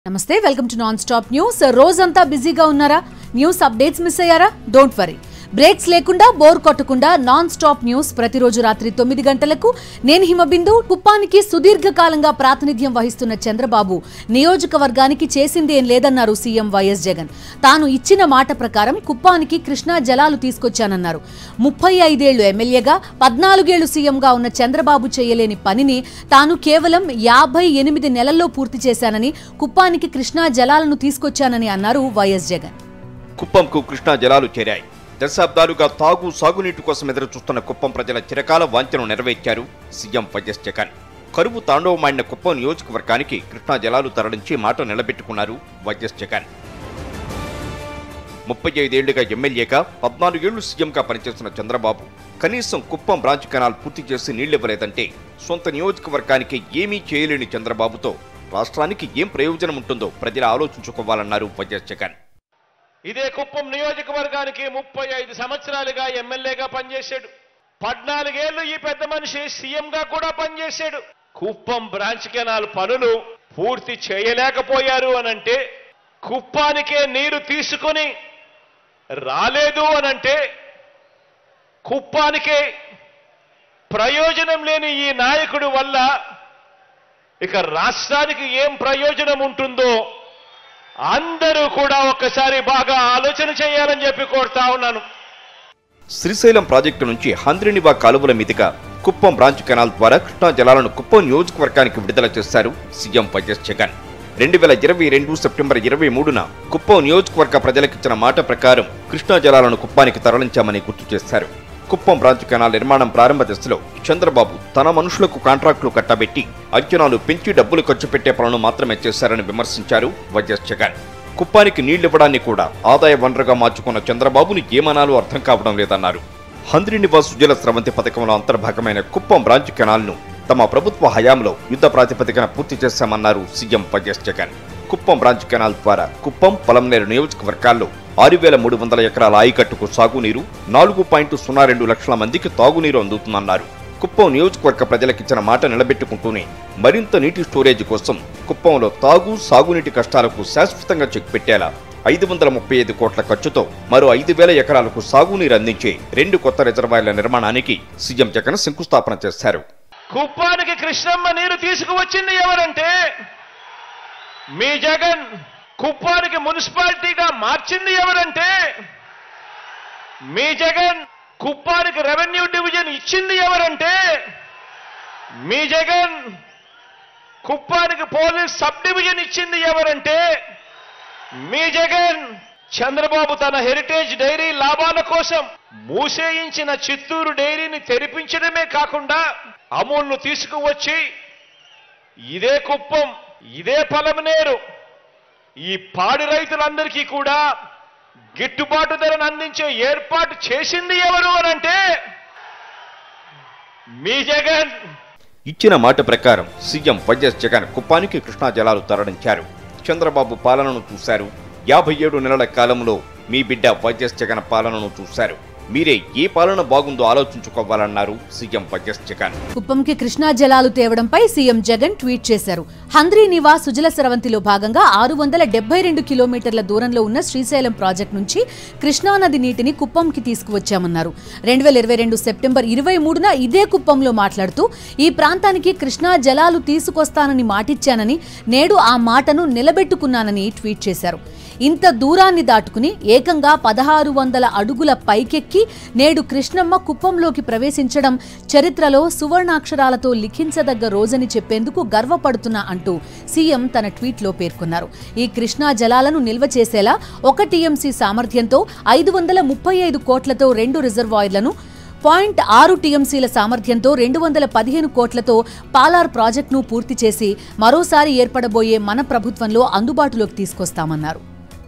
నమస్తే welcome to non stop news రోజంతా బిజీగా ఉన్నారా న్యూస్ అప్డేట్స్ మిస్ అయ్యారా డోంట్ వరీ బ్రేక్స్ లేకుండా బోర్ కొట్టకుండా నాన్ స్టాప్ న్యూస్ ప్రతిరోజు రాత్రి తొమ్మిది గంటలకు నేను హిమబిందు కుప్పానికి సుదీర్ఘకాలంగా ప్రాతినిధ్యం వహిస్తున్న చంద్రబాబు నియోజకవర్గానికి చేసింది ఏం లేదన్నారు సీఎం వైఎస్ జగన్ తాను ఇచ్చిన మాట ప్రకారం కుప్పానికి కృష్ణా జలాలు తీసుకొచ్చానన్నారు ముప్పై ఐదేళ్లు ఎమ్మెల్యేగా పద్నాలుగేళ్లు సీఎంగా ఉన్న చంద్రబాబు చేయలేని పనిని తాను కేవలం యాభై ఎనిమిది నెలల్లో పూర్తి చేశానని కుప్పానికి కృష్ణా జలాలను తీసుకొచ్చానని అన్నారు వైఎస్ జగన్ కుప్పంకు కృష్ణా జలాలు చేరాయి దశాబ్దాలుగా తాగు సాగునీటి కోసం ఎదురు చూస్తున్న కుప్పం ప్రజల చిరకాల వాంఛను నెరవేర్చారు సీఎం వైఎస్ జగన్ కరువు తాండవమాడిన కుప్పం నియోజకవర్గానికి కృష్ణా జలాలు తరలించి మాట నిలబెట్టుకున్నారు వైఎస్ జగన్ ముప్పై ఐదేళ్లుగా ఎమ్మెల్యేగా పద్నాలుగేళ్లు సీఎంగా పనిచేస్తున్న చంద్రబాబు కనీసం కుప్పం బ్రాంచ్ కెనాల్ పూర్తి చేసి నీళ్లివ్వలేదంటే సొంత నియోజకవర్గానికి ఏమీ చేయలేని చంద్రబాబుతో రాష్ట్రానికి ఏం ప్రయోజనం ఉంటుందో ప్రజలు ఆలోచించుకోవాలన్నారు వైఎస్ జగన్ ఇదే కుప్పం నియోజకవర్గానికి ముప్పై ఐదు సంవత్సరాలుగా ఎమ్మెల్యేగా పనిచేశాడు పద్నాలుగేళ్లు ఈ పెద్ద మనిషి సీఎంగా కూడా పనిచేశాడు కుప్పం బ్రాంచ్ కెనాల్ పనులు పూర్తి చేయలేకపోయారు అనంటే కుప్పానికే నీరు తీసుకొని రాలేదు అనంటే కుప్పానికే ప్రయోజనం లేని ఈ నాయకుడి వల్ల ఇక రాష్ట్రానికి ఏం ప్రయోజనం ఉంటుందో అందరూ కూడా ఒక్కసారి బాగా ఆలోచన చేయాలని చెప్పి కోరుతా ఉన్నాను శ్రీశైలం ప్రాజెక్టు నుంచి హంద్రినివా కాలువల మీదుగా కుప్పం బ్రాంచ్ కెనాల్ ద్వారా కృష్ణా జలాలను కుప్పం నియోజకవర్గానికి విడుదల చేశారు సీఎం వైఎస్ జగన్ రెండు వేల ఇరవై రెండు సెప్టెంబర్ ఇరవై మూడున కుప్పం నియోజకవర్గ ప్రజలకిచ్చిన మాట ప్రకారం కృష్ణా జలాలను కుప్పానికి తరలించామని గుర్తు చేశారు కుప్పం బ్రాంచ్ కెనాల్ నిర్మాణం ప్రారంభ దశలో చంద్రబాబు తన మనుషులకు కాంట్రాక్టులు కట్టబెట్టి అంచనాలు పెంచి డబ్బులు ఖర్చు పెట్టే పనులు మాత్రమే చేశారని విమర్శించారు వైఎస్ జగన్ కుప్పానికి నీళ్లివ్వడాన్ని కూడా ఆదాయ వనరుగా మార్చుకున్న చంద్రబాబును ఏమనాలో అర్థం కావడం లేదన్నారు హంద్రి నివాస్ సుజల స్రవంతి పథకంలో అంతర్భాగమైన కుప్పం బ్రాంచ్ కెనాల్ను తమ ప్రభుత్వ హయాంలో యుద్ధ ప్రాతిపదికన పూర్తి చేశామన్నారు CM YS Jagan Kuppam branch canal ద్వారా కుప్పం పొలంనేరు నియోజకవర్గాల్లో ఆరు వేల మూడు వందల ఎకరాల ఆయకట్టుకు సాగునీరు నాలుగు పాయింట్ సున్నా రెండు లక్షల మందికి తాగునీరు అందుతుందన్నారు కుప్పం నియోజకవర్గ ప్రజలకిచ్చిన మాట నిలబెట్టుకుంటూనే మరింత నీటి స్టోరేజ్ కోసం కుప్పంలో తాగు సాగునీటి కష్టాలకు శాశ్వతంగా చెక్ పెట్టేలా ఐదు వందల ముప్పై ఐదు కోట్ల ఖర్చుతో మరో ఐదు వేల ఎకరాలకు సాగునీరు అందించే రెండు కొత్త రిజర్వాయర్ల నిర్మాణానికి సీఎం జగన్ శంకుస్థాపన చేశారు కుప్పానికి కృష్ణమ్మ నీరు తీసుకువచ్చింది ఎవరంటే మీ జగన్ కుప్పానికి మున్సిపాలిటీగా మార్చింది ఎవరంటే మీ జగన్ కుప్పానికి రెవెన్యూ డివిజన్ ఇచ్చింది ఎవరంటే మీ జగన్ కుప్పానికి పోలీస్ సబ్ డివిజన్ ఇచ్చింది ఎవరంటే మీ జగన్ చంద్రబాబు తన హెరిటేజ్ డైరీ లాభాల కోసం మూసేయించిన చిత్తూరు డైరీని తెరిపించడమే కాకుండా అమూల్ను తీసుకువచ్చి ఇదే కుప్పం ఇదే పొలమనేరు ఈ పాడి రైతులందరికీ కూడా గిట్టుబాటు ధరను అందించే ఏర్పాటు చేసింది ఎవరు అనంటే మీ జగన్ ఇచ్చిన మాట ప్రకారం సీఎం వైఎస్ జగన్ కుప్పానికి కృష్ణా జలాలు తరలించారు చంద్రబాబు పాలనను చూశారు యాభై ఏడు నెలల కాలంలో మీ బిడ్డ వైఎస్ జగన్ పాలనను చూశారు మీరే ఏ పాలన బాగుందో ఆలోచించుకోవాలన్నారు సీఎం వైఎస్ జగన్ కుప్పంకి కృష్ణా జలాలు తేవడంపై సీఎం జగన్ ట్వీట్ చేశారు హంద్రీ నివా సుజల స్రవంతిలో భాగంగా ఆరు వందల డెబ్బై రెండు కిలోమీటర్ల దూరంలో ఉన్న శ్రీశైలం ప్రాజెక్టు నుంచి కృష్ణానది నీటిని కుప్పంకి తీసుకువచ్చామన్నారు రెండు వేల ఇరవై రెండు సెప్టెంబర్ ఇరవై మూడున ఇదే కుప్పంలో మాట్లాడుతూ ఈ ప్రాంతానికి కృష్ణా జలాలు తీసుకొస్తానని మాటిచ్చానని నేడు ఆ మాటను నిలబెట్టుకున్నానని ట్వీట్ చేశారు ఇంత దూరాన్ని దాటుకుని ఏకంగా పదహారు వందల అడుగుల పైకెక్కి నేడు కృష్ణమ్మ కుప్పంలోకి ప్రవేశించడం చరిత్రలో సువర్ణాక్షరాలతో లిఖించదగ్గ రోజని చెప్పేందుకు గర్వపడుతున్నా అంటూ సీఎం తన ట్వీట్లో పేర్కొన్నారు ఈ కృష్ణా జలాలను నిల్వ చేసేలా ఒక టీఎంసీ సామర్థ్యంతో ఐదు వందల ముప్పై ఐదు కోట్లతో రెండు రిజర్వాయర్లను పాయింట్ ఆరు టీఎంసీల సామర్థ్యంతో రెండు వందల పదిహేను కోట్లతో పాలార్ ప్రాజెక్టును పూర్తి చేసి మరోసారి ఏర్పడబోయే మన ప్రభుత్వంలో అందుబాటులోకి తీసుకొస్తామన్నారు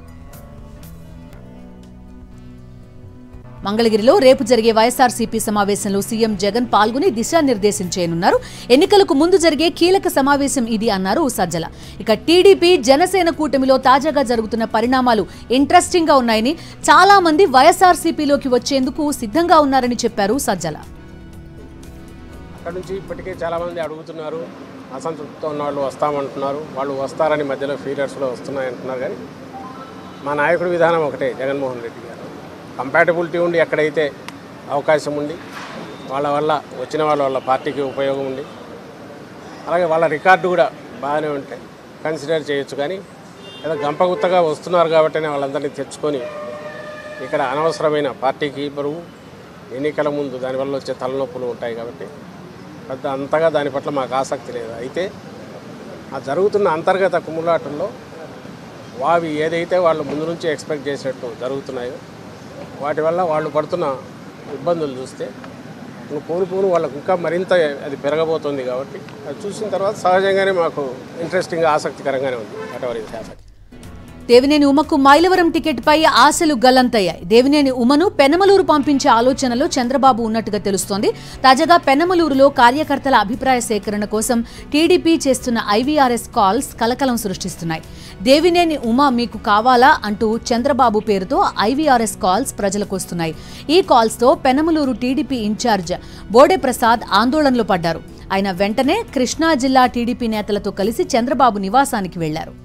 మంగళగిరిలో రేపు జరిగే వైఎస్ఆర్సీపీ సమావేశంలో సీఎం జగన్ పాల్గొని దిశానిర్దేశం చేయనున్నారు ఎన్నికలకు ముందు జరిగే కీలక సమావేశం ఇది అన్నారు సజ్జల ఇక టీడీపీ జనసేన కూటమిలో తాజాగా జరుగుతున్న పరిణామాలు ఇంట్రెస్టింగ్ గా ఉన్నాయని చాలా మంది వైఎస్ఆర్సీపీలోకి వచ్చేందుకు సిద్ధంగా ఉన్నారని చెప్పారు సజ్జల అక్కడ నుంచి ఇప్పటికే చాలామంది అడుగుతున్నారు అసంతృప్తితో ఉన్న వాళ్ళు వస్తామంటున్నారు వాళ్ళు వస్తారని మధ్యలో ఫీరియర్స్లో వస్తున్నాయంటున్నారు కానీ మా నాయకుడి విధానం ఒకటే జగన్మోహన్ రెడ్డి గారు కంపాటబిలిటీ ఉండి ఎక్కడైతే అవకాశం ఉండి వాళ్ళ వల్ల వచ్చిన వాళ్ళ వల్ల పార్టీకి ఉపయోగం ఉంది అలాగే వాళ్ళ రికార్డు కూడా బాగానే ఉంటే కన్సిడర్ చేయొచ్చు కానీ ఏదో గంపగుత్తగా వస్తున్నారు కాబట్టినే వాళ్ళందరినీ తెచ్చుకొని ఇక్కడ అనవసరమైన పార్టీకి బరువు ఎన్నికల ముందు దానివల్ల వచ్చే తలనొప్పులు ఉంటాయి కాబట్టి పెద్ద అంతగా దాని పట్ల మాకు ఆసక్తి లేదు అయితే ఆ జరుగుతున్న అంతర్గత కుమ్ములాటల్లో వావి ఏదైతే వాళ్ళు ముందు నుంచి ఎక్స్పెక్ట్ చేసినట్టు జరుగుతున్నాయో వాటి వల్ల వాళ్ళు పడుతున్న ఇబ్బందులు చూస్తే ఇంకా పోను పోను వాళ్ళకు ఇంకా మరింత అది పెరగబోతోంది కాబట్టి అది చూసిన తర్వాత సహజంగానే మాకు ఇంట్రెస్టింగ్ ఆసక్తికరంగానే ఉంది వాట్ ఇది హ్యాపీ దేవినేని ఉమకు మైలవరం టికెట్పై ఆశలు గల్లంతయ్యాయి దేవినేని ఉమను పెనమలూరు పంపించే ఆలోచనలో చంద్రబాబు ఉన్నట్టుగా తెలుస్తోంది తాజాగా పెనమలూరులో కార్యకర్తల అభిప్రాయ సేకరణ కోసం టీడీపీ చేస్తున్న ఐవీఆర్ఎస్ కాల్స్ కలకలం సృష్టిస్తున్నాయి దేవినేని ఉమ మీకు కావాలా అంటూ చంద్రబాబు పేరుతో ఐవీఆర్ఎస్ కాల్స్ ప్రజలకు వస్తున్నాయి ఈ కాల్స్తో పెనమలూరు టీడీపీ ఇన్ఛార్జ్ బోడే ప్రసాద్ ఆందోళనలో పడ్డారు ఆయన వెంటనే కృష్ణా జిల్లా టీడీపీ నేతలతో కలిసి చంద్రబాబు నివాసానికి వెళ్లారు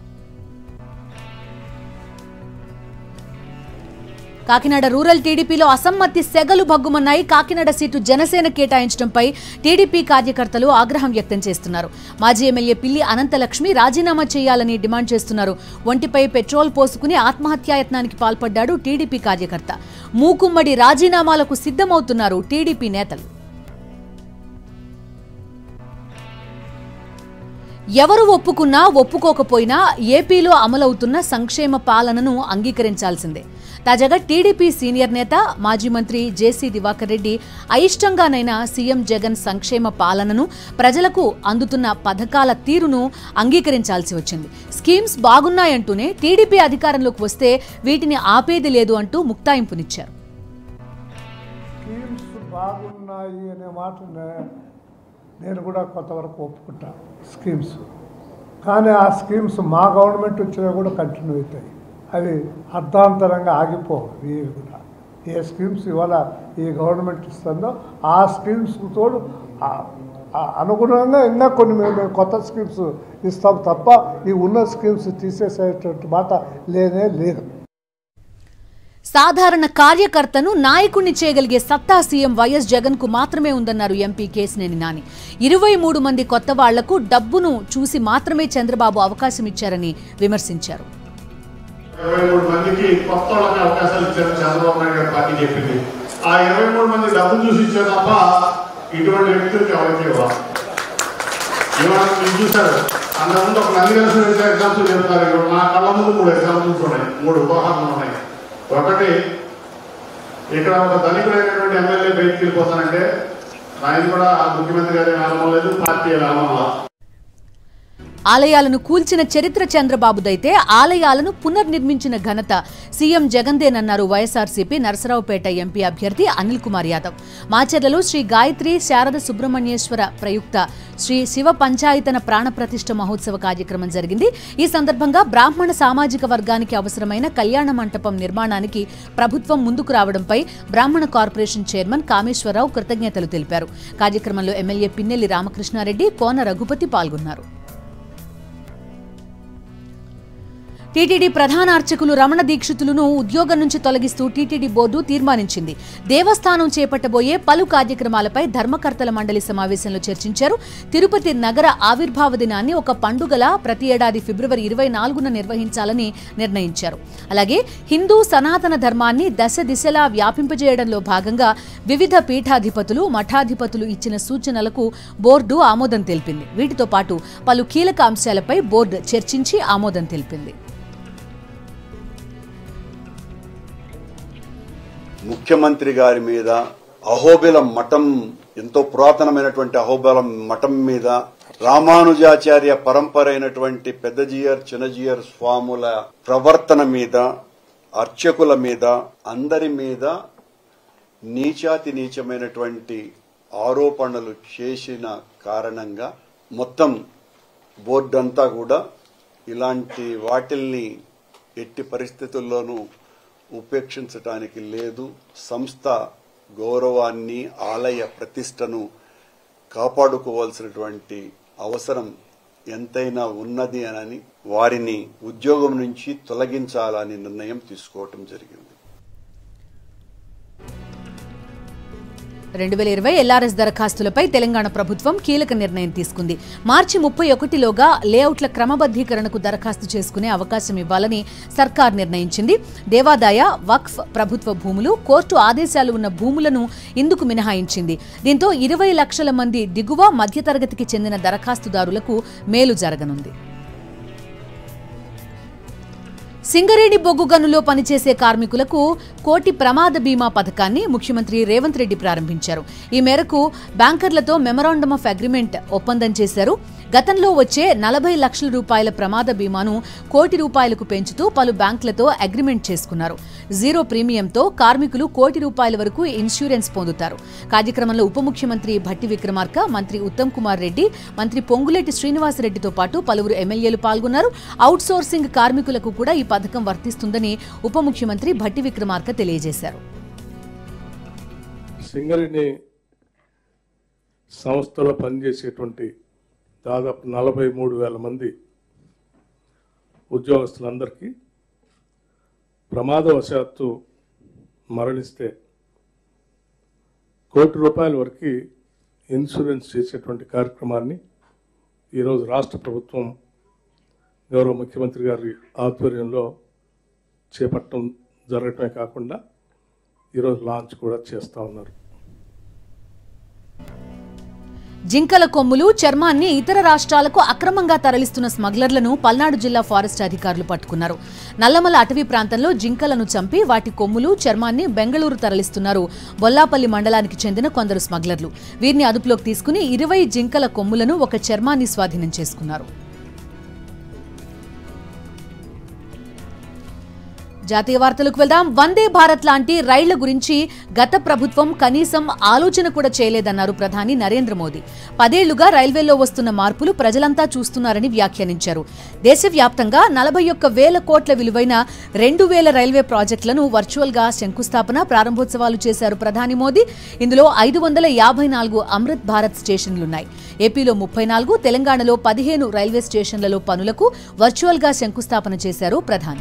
కాకినాడ రూరల్ టీడీపీలో అసమ్మతి సెగలు భగ్గుమన్నాయి కాకినాడ సీటు జనసేన కేటాయించడంపై టీడీపీ కార్యకర్తలు ఆగ్రహం వ్యక్తం చేస్తున్నారు మాజీ ఎమ్మెల్యే పిల్లి అనంతలక్ష్మి రాజీనామా చేయాలని డిమాండ్ చేస్తున్నారు ఒంటిపై పెట్రోల్ పోసుకుని ఆత్మహత్యాయత్నానికి పాల్పడ్డాడు టీడీపీ కార్యకర్త మూకుమ్మడి రాజీనామాలకు సిద్ధమవుతున్నారు టీడీపీ నేతలు ఎవరు ఒప్పుకున్నా ఒప్పుకోకపోయినా ఏపీలో అమలవుతున్న సంక్షేమ పాలనను అంగీకరించాల్సిందే తాజాగా టీడీపీ సీనియర్ నేత మాజీ మంత్రి జేసీ దివాకర్ రెడ్డి అయిష్టంగానైనా సీఎం జగన్ సంక్షేమ పాలనను ప్రజలకు అందుతున్న పథకాల తీరును అంగీకరించాల్సి వచ్చింది స్కీమ్స్ బాగున్నాయంటూనే టీడీపీ అధికారంలోకి వస్తే వీటిని ఆపేది లేదు అంటూ ముక్తాయింపునిచ్చారు స్కీమ్స్ బాగున్నాయి అనే మాట నే- నేను కూడా కొంతవరకు ఒప్పుకుంటా స్కీమ్స్ కానీ ఆ స్కీమ్స్ మా గవర్నమెంట్ వచ్చినా కూడా కంటిన్యూ అవుతాయి అవి అర్ధాంతరంగా ఆగిపోవు ఇవి కూడా ఏ స్కీమ్స్ ఇవాళ ఈ గవర్నమెంట్ ఇస్తుందో ఆ స్కీమ్స్ తోడు ఆ- ఆ అనుగుణంగా ఇంకా కొన్ని మేము మేము కొత్త స్కీమ్స్ ఇస్తాం తప్ప ఈ ఉన్న స్కీమ్స్ తీసేసేటువంటి మాట లేనే లేదు సాధారణ కార్యకర్తను నాయకుణ్ణి చేయగలిగే సత్తా సీఎం వైఎస్ జగన్ కు మాత్రమే ఉందన్నారు ఎంపీ కేసినేని నాని ఇరవై మూడు మంది కొత్త వాళ్లకు డబ్బును చూసి మాత్రమే చంద్రబాబు అవకాశం ఇచ్చారని విమర్శించారు ఇరవై మూడు మందికి కొత్త వాళ్ళకి అవకాశాలు ఇచ్చారు చంద్రబాబు నాయుడు గారి పార్టీ చెప్పింది ఆ ఇరవై మూడు మంది డబ్బు చూసి ఇచ్చారు తప్ప ఇటువంటి వ్యక్తులకి ఎవరికి ఇవ్వాలి ఇవాళ మీరు చూశారు అంతకుముందు ఒక నంది కలిసి వెళ్తే ఎగ్జామ్స్ చెప్తారు ఇప్పుడు నా కళ్ళ ముందు మూడు ఎగ్జాంపుల్స్ ఉన్నాయి మూడు ఉదాహరణలు ఉన్నాయి ఒకటి ఇక్కడ ఒక ధనికుడైనటువంటి ఎమ్మెల్యే బయటికి వెళ్ళిపోతానంటే ఆయన కూడా ముఖ్యమంత్రి గారి ఆలంబం లేదు పార్టీ ఆలంబం లేదు ఆలయాలను కూల్చిన చరిత్ర చంద్రబాబుదైతే ఆలయాలను పునర్నిర్మించిన ఘనత సీఎం జగన్దేనన్నారు వైఎస్ఆర్సీపీ నరసరావుపేట ఎంపీ అభ్యర్థి అనిల్ కుమార్ యాదవ్ మాచర్లలో శ్రీ గాయత్రి శారద సుబ్రహ్మణ్యేశ్వర ప్రయుక్త శ్రీ శివ పంచాయతన ప్రాణప్రతిష్ఠ మహోత్సవ కార్యక్రమం జరిగింది ఈ సందర్భంగా బ్రాహ్మణ సామాజిక వర్గానికి అవసరమైన కళ్యాణ మంటపం నిర్మాణానికి ప్రభుత్వం ముందుకు రావడంపై బ్రాహ్మణ కార్పొరేషన్ చైర్మన్ కామేశ్వరరావు కృతజ్ఞతలు తెలిపారు కార్యక్రమంలో ఎమ్మెల్యే పిన్నెల్లి రామకృష్ణారెడ్డి కోన రఘుపతి పాల్గొన్నారు టీటీడీ ప్రధాన అర్చకులు రమణ దీక్షితులను ఉద్యోగం నుంచి తొలగిస్తూ టీటీడీ బోర్డు తీర్మానించింది దేవస్థానం చేపట్టబోయే పలు కార్యక్రమాలపై ధర్మకర్తల మండలి సమావేశంలో చర్చించారు తిరుపతి నగర ఆవిర్భావ దినాన్ని ఒక పండుగలా ప్రతి ఏడాది ఫిబ్రవరి ఇరవై నాలుగున నిర్వహించాలని నిర్ణయించారు అలాగే హిందూ సనాతన ధర్మాన్ని దశ దిశలా వ్యాపింపజేయడంలో భాగంగా వివిధ పీఠాధిపతులు మఠాధిపతులు ఇచ్చిన సూచనలకు బోర్డు ఆమోదం తెలిపింది వీటితో పాటు పలు కీలక అంశాలపై బోర్డు చర్చించి ఆమోదం తెలిపింది ముఖ్యమంత్రి గారి మీద అహోబిలం మఠం ఎంతో పురాతనమైనటువంటి అహోబిలం మఠం మీద రామానుజాచార్య పరంపర అయినటువంటి పెద్దజీయర్ చిన్నజీయర్ స్వాముల ప్రవర్తన మీద అర్చకుల మీద అందరి మీద నీచాతి నీచమైనటువంటి ఆరోపణలు చేసిన కారణంగా మొత్తం బోర్డు అంతా కూడా ఇలాంటి వాటిల్ని ఎట్టి పరిస్థితుల్లోనూ ఉపేక్షించటానికి లేదు సంస్థ గౌరవాన్ని ఆలయ ప్రతిష్టను కాపాడుకోవాల్సినటువంటి అవసరం ఎంతైనా ఉన్నది అని వారిని ఉద్యోగం నుంచి తొలగించాలని నిర్ణయం తీసుకోవటం జరిగింది రెండు వేల ఇరవై ఎల్ఆర్ఎస్ దరఖాస్తులపై తెలంగాణ ప్రభుత్వం కీలక నిర్ణయం తీసుకుంది మార్చి ముప్పై ఒకటిలోగా లేఅవుట్ల క్రమబద్దీకరణకు దరఖాస్తు చేసుకునే అవకాశం ఇవ్వాలని సర్కార్ నిర్ణయించింది దేవాదాయ వక్ఫ్ ప్రభుత్వ భూములు కోర్టు ఆదేశాలు ఉన్న భూములను ఇందుకు మినహాయించింది దీంతో ఇరవై లక్షల మంది దిగువ మధ్యతరగతికి చెందిన దరఖాస్తుదారులకు మేలు జరగనుంది సింగరేణి బొగ్గు గనులో పనిచేసే కార్మికులకు కోటి ప్రమాద బీమా పథకాన్ని ముఖ్యమంత్రి రేవంత్ రెడ్డి ప్రారంభించారు ఈ మేరకు బ్యాంకర్లతో మెమరాండమ్ ఆఫ్ అగ్రిమెంట్ ఒప్పందం చేశారు గతంలో వచ్చే నలభై లక్షల రూపాయల ప్రమాద బీమాను కోటి రూపాయలకు పెంచుతూ పలు బ్యాంకులతో అగ్రిమెంట్ చేసుకున్నారు జీరో ప్రీమియంతో కార్మికులు కోటి రూపాయల వరకు ఇన్సూరెన్స్ పొందుతారు కార్యక్రమంలో ఉప ముఖ్యమంత్రి భట్టి విక్రమార్క మంత్రి ఉత్తమ్ కుమార్ రెడ్డి మంత్రి పొంగులేటి శ్రీనివాసరెడ్డితో పాటు పలువురు ఎమ్మెల్యేలు పాల్గొన్నారు అవుట్సోర్సింగ్ కార్మికులకు కూడా ఈ పథకం వర్తిస్తుందని ఉప ముఖ్యమంత్రి భట్టి విక్రమార్క తెలియజేశారు సింగరేణి సంస్థలో పనిచేసేటువంటి దాదాపు నలభై మూడు వేల మంది ఉద్యోగస్తులందరికీ ప్రమాదవశాత్తు మరణిస్తే కోటి రూపాయల వరకు ఇన్సూరెన్స్ చేసేటువంటి కార్యక్రమాన్ని ఈరోజు రాష్ట్ర ప్రభుత్వం గౌరవ ముఖ్యమంత్రి గారి ఆధ్వర్యంలో చేపట్టడం జరగటమే కాకుండా ఈరోజు లాంచ్ కూడా చేస్తూ ఉన్నారు జింకల కొమ్ములు చర్మాన్ని ఇతర రాష్ట్రాలకు అక్రమంగా తరలిస్తున్న స్మగ్లర్లను పల్నాడు జిల్లా ఫారెస్ట్ అధికారులు పట్టుకున్నారు నల్లమల అటవీ ప్రాంతంలో జింకలను చంపి వాటి కొమ్ములు చర్మాన్ని బెంగళూరు తరలిస్తున్నారు బొల్లాపల్లి మండలానికి చెందిన కొందరు స్మగ్లర్లు వీరిని అదుపులోకి తీసుకుని ఇరవై జింకల కొమ్ములను ఒక చర్మాన్ని స్వాధీనం చేసుకున్నారు జాతీయ వార్తలకు వెళ్దాం వందే భారత్ లాంటి రైళ్ల గురించి గత ప్రభుత్వం కనీసం ఆలోచన కూడా చేయలేదన్నారు ప్రధాని నరేంద్ర మోదీ పదేళ్లుగా రైల్వేలో వస్తున్న మార్పులు ప్రజలంతా చూస్తున్నారని వ్యాఖ్యానించారు దేశవ్యాప్తంగా నలభై ఒక్క వేల కోట్ల విలువైన రెండు వేల రైల్వే ప్రాజెక్టులను వర్చువల్ గా శంకుస్థాపన ప్రారంభోత్సవాలు చేశారు ప్రధాని మోదీ ఇందులో ఐదు వందల యాభై నాలుగు అమృత్ భారత్ స్టేషన్లున్నాయి ఏపీలో ముప్పై నాలుగు తెలంగాణలో పదిహేను రైల్వే స్టేషన్లలో పనులకు వర్చువల్ గా శంకుస్థాపన చేశారు ప్రధాని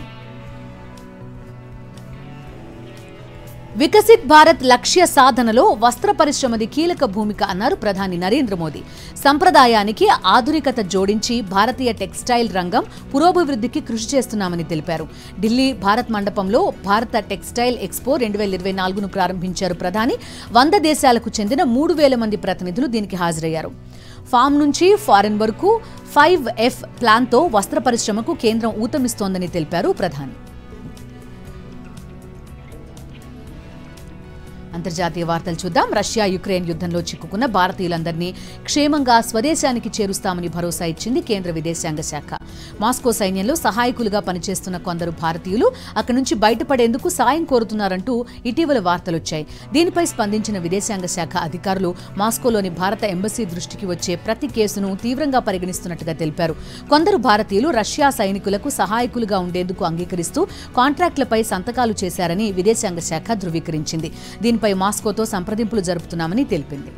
వికసిత్ భారత్ లక్ష్య సాధనలో వస్త్ర పరిశ్రమది కీలక భూమిక అన్నారు ప్రధాని నరేంద్ర మోదీ సంప్రదాయానికి ఆధునికత జోడించి భారతీయ టెక్స్టైల్ రంగం పురోభివృద్ధికి కృషి చేస్తున్నామని తెలిపారు ఢిల్లీ భారత్ మండపంలో భారత టెక్స్టైల్ ఎక్స్పో రెండు వేల ఇరవై నాలుగును ప్రారంభించారు ప్రధాని వంద దేశాలకు చెందిన మూడు వేల మంది ప్రతినిధులు దీనికి హాజరయ్యారు ఫామ్ నుంచి ఫారెన్ వరకు ఫైవ్ ఎఫ్ ప్లాన్తో వస్త్ర పరిశ్రమకు కేంద్రం ఊతమిస్తోందని తెలిపారు ప్రధాని అంతర్జాతీయ వార్తలు చూద్దాం రష్యా యుక్రెయిన్ యుద్ధంలో చిక్కుకున్న భారతీయులందరినీ క్షేమంగా స్వదేశానికి చేరుస్తామని భరోసా ఇచ్చింది కేంద్ర విదేశాంగ శాఖ మాస్కో సైన్యంలో సహాయకులుగా పనిచేస్తున్న కొందరు భారతీయులు అక్కడి నుంచి బయటపడేందుకు సాయం కోరుతున్నారంటూ ఇటీవల వార్తలొచ్చాయి దీనిపై స్పందించిన విదేశాంగ శాఖ అధికారులు మాస్కోలోని భారత ఎంబసీ దృష్టికి వచ్చే ప్రతి కేసును తీవ్రంగా పరిగణిస్తున్నట్టుగా తెలిపారు కొందరు భారతీయులు రష్యా సైనికులకు సహాయకులుగా ఉండేందుకు అంగీకరిస్తూ కాంట్రాక్టులపై సంతకాలు చేశారని విదేశాంగ శాఖ ధృవీకరించింది దీనిపై మాస్కోతో సంప్రదింపులు జరుపుతున్నామని తెలిపింది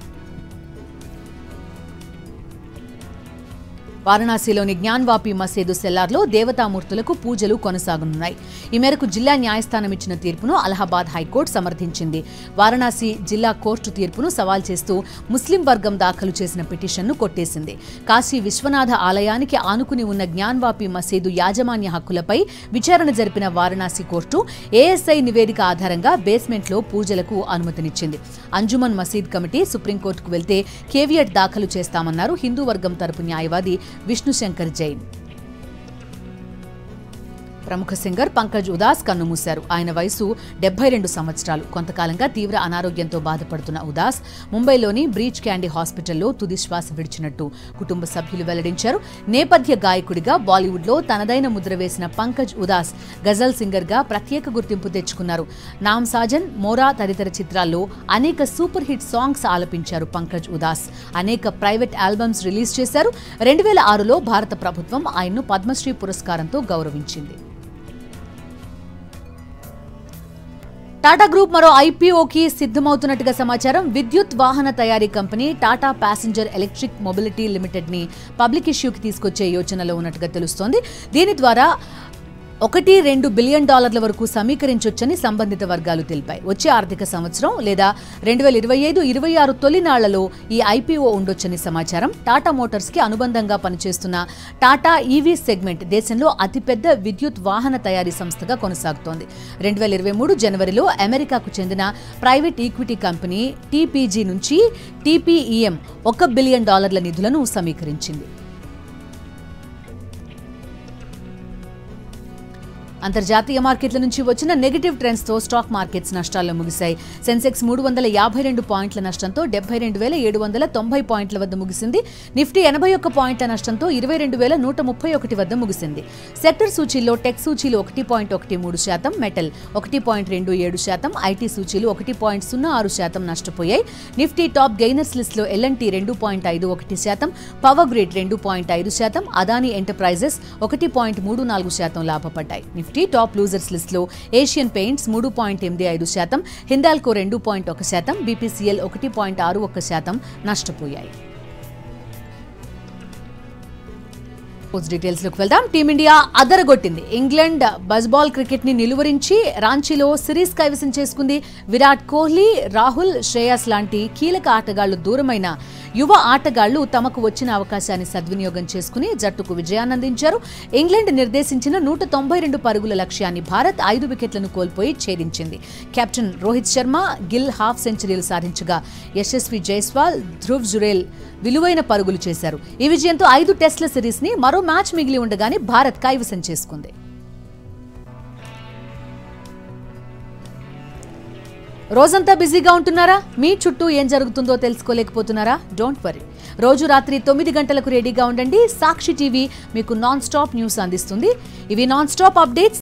వారణాసిలోని జ్ఞాన్వాపి మసీదు సెల్లార్లో దేవతామూర్తులకు పూజలు కొనసాగనున్నాయి ఈ మేరకు జిల్లా న్యాయస్థానం ఇచ్చిన తీర్పును అలహాబాద్ హైకోర్టు సమర్థించింది వారణాసి జిల్లా కోర్టు తీర్పును సవాల్ చేస్తూ ముస్లిం వర్గం దాఖలు చేసిన పిటిషన్ను కొట్టేసింది కాశీ విశ్వనాథ ఆలయానికి ఆనుకుని ఉన్న జ్ఞాన్వాపి మసీదు యాజమాన్య హక్కులపై విచారణ జరిపిన వారణాసి కోర్టు ఏఎస్ఐ నివేదిక ఆధారంగా బేస్మెంట్లో పూజలకు అనుమతినిచ్చింది అంజుమన్ మసీద్ కమిటీ సుప్రీంకోర్టుకు వెళ్తే కేవియట్ దాఖలు చేస్తామన్నారు హిందూ వర్గం తరపు న్యాయవాది విష్ణుశంకర్ జైన్ ప్రముఖ సింగర్ పంకజ్ ఉదాస్ కన్నుమూశారు ఆయన వయసు డెబ్బై రెండు సంవత్సరాలు కొంతకాలంగా తీవ్ర అనారోగ్యంతో బాధపడుతున్న ఉదాస్ ముంబైలోని బ్రీచ్ క్యాండీ హాస్పిటల్లో తుది శ్వాస విడిచినట్టు కుటుంబ సభ్యులు వెల్లడించారు నేపథ్య గాయకుడిగా బాలీవుడ్లో తనదైన ముద్ర వేసిన పంకజ్ ఉదాస్ గజల్ సింగర్గా ప్రత్యేక గుర్తింపు తెచ్చుకున్నారు నామ్ సాజన్ మోరా తదితర చిత్రాల్లో అనేక సూపర్ హిట్ సాంగ్స్ ఆలపించారు పంకజ్ ఉదాస్ అనేక ప్రైవేట్ ఆల్బమ్స్ రిలీజ్ చేశారు రెండు వేల ఆరులో భారత ప్రభుత్వం ఆయన్ను పద్మశ్రీ పురస్కారంతో గౌరవించింది టాటా గ్రూప్ మరో ఐపీఓకి సిద్ధమవుతున్నట్టుగా సమాచారం విద్యుత్ వాహన తయారీ company Tata passenger electric mobility limited ని పబ్లిక్ ఇష్యూకి తీసుకొచ్చే యోచనలో ఉన్నట్టుగా తెలుస్తోంది దీని ద్వారా ఒకటి రెండు బిలియన్ డాలర్ల వరకు సమీకరించొచ్చని సంబంధిత వర్గాలు తెలిపాయి వచ్చే ఆర్థిక సంవత్సరం లేదా రెండు వేల ఇరవై ఐదు ఇరవై ఆరు తొలినాళ్లలో ఈ ఐపీఓ ఉండొచ్చని సమాచారం టాటా మోటార్స్ కి అనుబంధంగా పనిచేస్తున్న టాటా ఈవీ సెగ్మెంట్ దేశంలో అతిపెద్ద విద్యుత్ వాహన తయారీ సంస్థగా కొనసాగుతోంది రెండు వేల ఇరవై మూడు జనవరిలో అమెరికాకు చెందిన ప్రైవేట్ ఈక్విటీ కంపెనీ టీపీజీ నుంచి టీపీఈఎం ఒక బిలియన్ డాలర్ల నిధులను సమీకరించింది అంతర్జాతీయ మార్కెట్ల నుంచి వచ్చిన నెగటివ్ ట్రెండ్స్ తో స్టాక్ మార్కెట్స్ నష్టాల్లో ముగిశాయి సెన్సెక్స్ మూడు వందల యాభై రెండు పాయింట్ల నష్టంతో డెబ్బై రెండు వేల ఏడు వందల తొంభై పాయింట్ల వద్ద ముగిసింది నిఫ్టీ ఎనభై ఒక్క పాయింట్ల నష్టంతో ఇరవై రెండు వేల నూట ముప్పై ఒకటి వద్ద ముగిసింది సెక్టర్ సూచీల్లో టెక్ సూచీలు ఒకటి పాయింట్ ఒకటి మూడు శాతం మెటల్ ఒకటి పాయింట్ రెండు ఏడు శాతం ఐటీ సూచీలు ఒకటి పాయింట్ సున్నా ఆరు శాతం నష్టపోయాయి నిఫ్టీ టాప్ గెయినర్స్ లిస్టులో ఎల్ఎన్టీ రెండు పాయింట్ ఐదు ఒకటి శాతం పవర్ గ్రిడ్ రెండు పాయింట్ ఐదు శాతం అదానీ ఎంటర్ప్రైజెస్ ఒకటి పాయింట్ మూడు నాలుగు శాతం లాభపడ్డాయి నిఫ్టీ టాప్ లూజర్స్ లిస్టులో ఏషియన్ పెయింట్స్ మూడు పాయింట్ ఎనిమిది ఐదు శాతం హిందాల్కో రెండు పాయింట్ ఒక శాతం బీపీసీఎల్ ఒకటి పాయింట్ ఆరు ఒక్క శాతం నష్టపోయాయి స్పోర్ట్స్ డీటెయిల్స్ లోకి వెళ్దాం టీమిండియా అదరగొట్టింది ఇంగ్లాండ్ బజ్బాల్ క్రికెట్ ని నిలువరించి రాంచీలో సిరీస్ కైవసం చేసుకుంది విరాట్ కోహ్లీ రాహుల్ శ్రేయస్ లాంటి కీలక ఆటగాళ్లు దూరమైన యువ ఆటగాళ్లు తమకు వచ్చిన అవకాశాన్ని సద్వినియోగం చేసుకుని జట్టుకు విజయాన్నందించారు ఇంగ్లాండ్ నిర్దేశించిన నూట తొంభై రెండు పరుగుల లక్ష్యాన్ని భారత్ ఐదు వికెట్లను కోల్పోయి ఛేదించింది కెప్టెన్ రోహిత్ శర్మ గిల్ హాఫ్ సెంచరీలు సాధించగా యశస్వి జైస్వాల్ ధ్రువ్ జురేల్ విలువైన పరుగులు చేశారు ఈ విజయంతో ఐదు టెస్టుల సిరీస్ ని మరో మ్యాచ్ మిగిలి ఉండగానే భారత్ కైవసం చేసుకుంది రోజంతా బిజీగా ఉంటున్నారా మీ చుట్టూ ఏం జరుగుతుందో తెలుసుకోలేకపోతున్నారా డోంట్ వరీ రోజు రాత్రి తొమ్మిది గంటలకు రెడీగా ఉండండి సాక్షి టీవీ మీకు నాన్ స్టాప్ న్యూస్ అందిస్తుంది ఇవి నాన్ స్టాప్ అప్డేట్స్